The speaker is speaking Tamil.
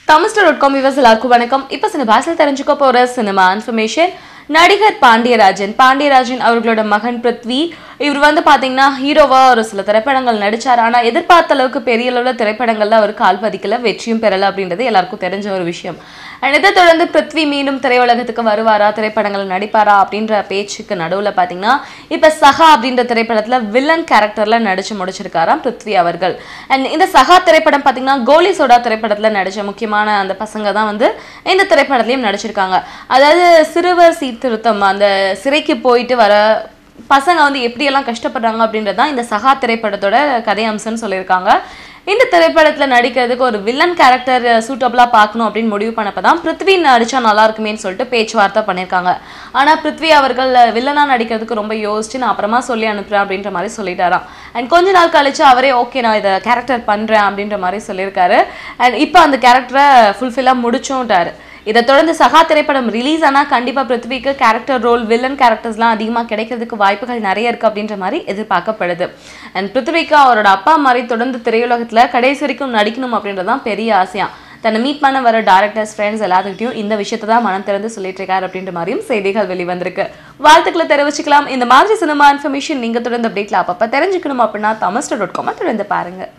தமிஸ்டர் டாட் காம் விவஸ் எல்லாருக்கும் வணக்கம் இப்போ சினிமாஸில் தெரிஞ்சுக்க போகிற சினிமா இன்ஃபர்மேஷன் நடிகர் பாண்டியராஜன் பாண்டியராஜன் அவர்களோட மகன் பிருத்வி இவர் வந்து பார்த்தீங்கன்னா ஹீரோவா ஒரு சில திரைப்படங்கள் நடிச்சார் ஆனால் எதிர்பார்த்த அளவுக்கு பெரிய அளவில் திரைப்படங்கள்ல அவர் கால் பதிக்கல வெற்றியும் பெறல அப்படின்றது எல்லாருக்கும் தெரிஞ்ச ஒரு விஷயம் அண்ட் இதை தொடர்ந்து பிருத்வி மீண்டும் திரையுலகத்துக்கு வருவாரா திரைப்படங்கள் நடிப்பாரா அப்படின்ற பேச்சுக்கு நடுவில் பார்த்தீங்கன்னா இப்போ சஹா அப்படின்ற திரைப்படத்தில் வில்லன் கேரக்டரில் நடிச்சு முடிச்சிருக்காராம் பிருத்வி அவர்கள் அண்ட் இந்த சஹா திரைப்படம் பார்த்தீங்கன்னா கோலி சோடா திரைப்படத்தில் நடிச்ச முக்கியமான அந்த பசங்க தான் வந்து இந்த திரைப்படத்துலையும் நடிச்சிருக்காங்க அதாவது சிறுவர் சீர்திருத்தம் அந்த சிறைக்கு போயிட்டு வர பசங்க வந்து எப்படியெல்லாம் கஷ்டப்படுறாங்க அப்படின்றது தான் இந்த சகா திரைப்படத்தோட கதை அம்சம்னு சொல்லியிருக்காங்க இந்த திரைப்படத்தில் நடிக்கிறதுக்கு ஒரு வில்லன் கேரக்டர் சூட்டபிளாக பார்க்கணும் அப்படின்னு முடிவு பண்ணப்போ தான் பிருத்வி நடிச்சா நல்லா இருக்குமேன்னு சொல்லிட்டு பேச்சுவார்த்தை பண்ணியிருக்காங்க ஆனால் பிருத்வி அவர்கள் வில்லனாக நடிக்கிறதுக்கு ரொம்ப யோசிச்சு நான் அப்புறமா சொல்லி அனுப்புகிறேன் அப்படின்ற மாதிரி சொல்லிட்டாராம் அண்ட் கொஞ்ச நாள் கழிச்சு அவரே ஓகே நான் இதை கேரக்டர் பண்ணுறேன் அப்படின்ற மாதிரி சொல்லியிருக்காரு அண்ட் இப்போ அந்த கேரக்டரை ஃபுல்ஃபில்லாக முடிச்சோன்ட்டாரு இதை தொடர்ந்து சகா திரைப்படம் ரிலீஸ் ஆனால் கண்டிப்பாக பிருத்விக்கு கேரக்டர் ரோல் வில்லன் கேரக்டர்ஸ்லாம் அதிகமாக கிடைக்கிறதுக்கு வாய்ப்புகள் நிறைய இருக்குது அப்படின்ற மாதிரி எதிர்பார்க்கப்படுது அண்ட் பிருத்விக்கு அவரோட அப்பா மாதிரி தொடர்ந்து திரையுலகத்தில் கடைசி வரைக்கும் நடிக்கணும் அப்படின்றது தான் பெரிய ஆசையாம் தன்னை மீட் பண்ண வர டேரக்டர்ஸ் ஃப்ரெண்ட்ஸ் எல்லாத்துக்கிட்டையும் இந்த விஷயத்தை தான் மனம் திறந்து சொல்லிட்டு இருக்காரு அப்படின்ற மாதிரியும் செய்திகள் வெளிவந்திருக்கு வாழ்த்துக்களை தெரிவிச்சுக்கலாம் இந்த மாதிரி சினிமா இன்ஃபர்மேஷன் நீங்கள் தொடர்ந்து அப்டேட்ல அப்பப்போ தெரிஞ்சுக்கணும் அப்படின்னா தமிஸ்டர் டாட் காமை தொடர்ந்து பாருங்கள்